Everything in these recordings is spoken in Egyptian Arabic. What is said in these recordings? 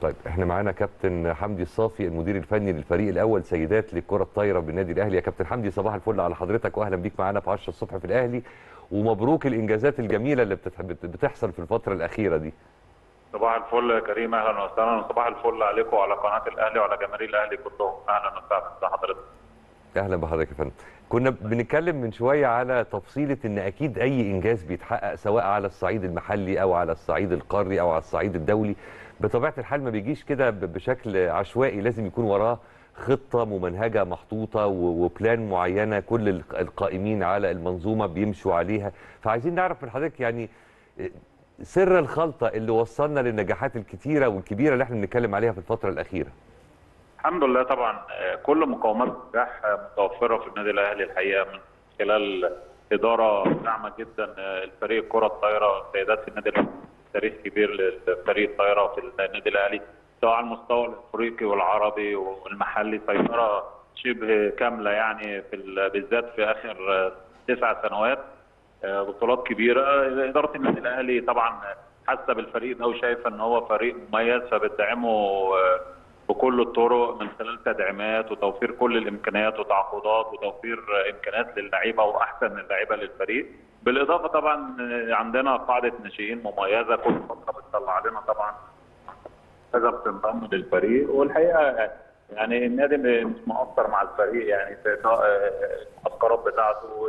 طيب احنا معانا كابتن حمدي الصافي المدير الفني للفريق الاول سيدات للكره الطايره بالنادي الاهلي يا كابتن حمدي صباح الفل على حضرتك واهلا بيك معانا في 10 الصبح في الاهلي ومبروك الانجازات الجميله اللي بتتح- بت- بتحصل في الفتره الاخيره دي صباح الفل يا كريم اهلا وسهلا وصباح الفل عليكم وعلى قناه الاهلي وعلى جماهير الاهلي كلهم اهلا وسهلا بحضرتك اهلا بحضرتك يا فندم كنا بنتكلم من شويه على تفصيله ان اكيد اي انجاز بيتحقق سواء على الصعيد المحلي او على الصعيد القاري او على الصعيد الدولي بطبيعه الحال ما بيجيش كده ب- بشكل عشوائي لازم يكون وراه خطه ممنهجه محطوطه و- وبلان معينه كل الق- القائمين على المنظومه بيمشوا عليها فعايزين نعرف من حضرتك يعني سر الخلطه اللي وصلنا للنجاحات الكتيره والكبيره اللي احنا بنتكلم عليها في الفتره الاخيره الحمد لله طبعا آه، كل مقومات النجاح آه، متوفره في النادي الاهلي الحقيقه من خلال اداره داعمه جدا آه، الفريق الكره الطايره سيدات في النادي الاهلي تاريخ كبير للفريق الطايره في النادي الاهلي سواء على المستوى الافريقي والعربي والمحلي سيطره شبه كامله يعني في ال- بالذات في اخر آه، تسع سنوات آه، بطولات كبيره اداره النادي الاهلي طبعا حاسه بالفريق ده وشايفه ان هو فريق مميز فبتدعمه آه، بكل الطرق من خلال تدعيمات وتوفير كل الامكانيات وتعاقدات وتوفير آه، امكانيات للعيبه واحسن اللعيبه للفريق بالاضافه طبعا آه، عندنا قاعده ناشئين مميزه كل فتره بتطلع لنا طبعا كذا بتنضم للفريق والحقيقه يعني النادي مش مقصر مع الفريق يعني في آه، المعسكرات بتاعته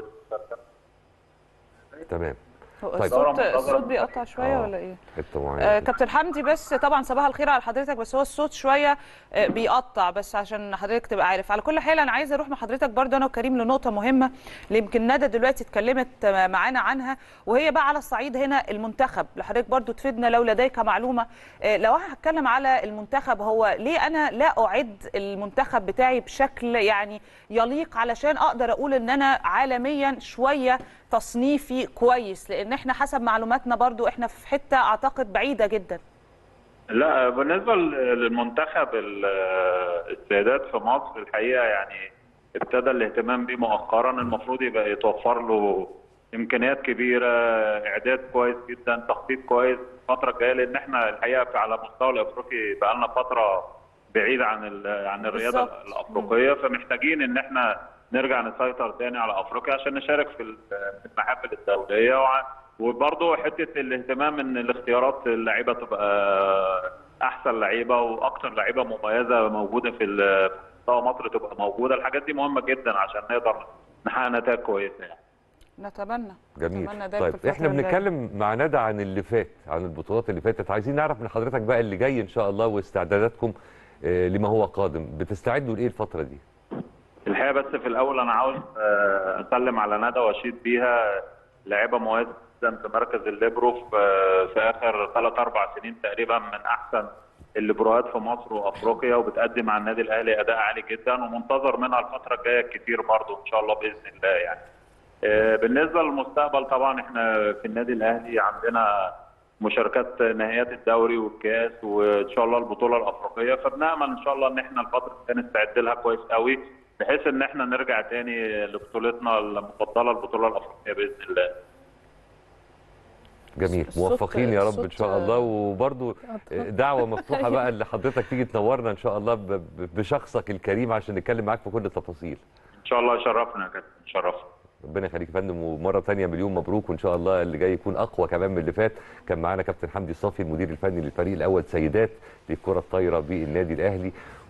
تمام هو طيب. الصوت دورة الصوت منتظرة. بيقطع شويه آه. ولا ايه؟ حته آه معينه كابتن حمدي بس طبعا صباح الخير على حضرتك بس هو الصوت شويه آه بيقطع بس عشان حضرتك تبقى عارف على كل حال انا عايزه اروح مع حضرتك برضه انا وكريم لنقطه مهمه اللي يمكن ندى دلوقتي اتكلمت آه، معانا عنها وهي بقى على الصعيد هنا المنتخب لحضرتك برضه تفيدنا لو لديك معلومه آه لو انا هتكلم على المنتخب هو ليه انا لا اعد المنتخب بتاعي بشكل يعني يليق علشان اقدر اقول ان انا عالميا شويه تصنيفي كويس لان احنا حسب معلوماتنا برضو احنا في حته اعتقد بعيده جدا لا بالنسبه للمنتخب ال- السيدات في مصر الحقيقه يعني ابتدى الاهتمام بيه مؤخرا المفروض يبقى يتوفر له امكانيات كبيره اعداد كويس جدا تخطيط كويس الفتره الجايه لان احنا الحقيقه في- على المستوى الافريقي بقى لنا فتره بعيد عن ال- عن الرياضه بالظبط. الافريقيه فمحتاجين ان احنا نرجع نسيطر تاني على افريقيا عشان نشارك في ال- في المحافل الدوليه وع- وبرضه حته الاهتمام ان الاختيارات اللعيبه تبقى احسن لعيبه واكثر لعيبه مميزه موجوده في ال- في مستوى مصر تبقى موجوده الحاجات دي مهمه جدا عشان نقدر نحقق نتائج كويسه يعني. نتمنى جميل نتمنى ذلك طيب في الفترة احنا الجاية. بنتكلم مع ندى عن اللي فات عن البطولات اللي فاتت عايزين نعرف من حضرتك بقى اللي جاي ان شاء الله واستعداداتكم آه، لما هو قادم بتستعدوا لايه الفتره دي الحقيقه بس في الاول انا عاوز آه، اسلم على ندى واشيد بيها لاعيبه مميزه جدا في مركز الليبرو في آه، في اخر ثلاث اربع سنين تقريبا من احسن الليبروهات في مصر وافريقيا وبتقدم مع النادي الاهلي اداء عالي جدا ومنتظر منها الفتره الجايه كتير برضه ان شاء الله باذن الله يعني. آه، بالنسبه للمستقبل طبعا احنا في النادي الاهلي عندنا مشاركات نهائيات الدوري والكاس وان شاء الله البطوله الافريقيه فبنامل ان شاء الله ان احنا الفتره الجايه نستعد لها كويس قوي بحيث ان احنا نرجع تاني لبطولتنا المفضله البطوله الافريقيه باذن الله. جميل الصوت- موفقين يا رب ان الصوت- شاء الله وبرضو دعوه مفتوحه بقى اللي حضرتك تيجي تنورنا ان شاء الله ب- ب- بشخصك الكريم عشان نتكلم معاك في كل التفاصيل ان شاء الله يشرفنا يا كابتن يشرفنا. ربنا يخليك يا فندم ومره ثانيه مليون مبروك وان شاء الله اللي جاي يكون اقوى كمان من اللي فات كان معانا كابتن حمدي الصافي المدير الفني للفريق الاول سيدات للكره الطايره بالنادي الاهلي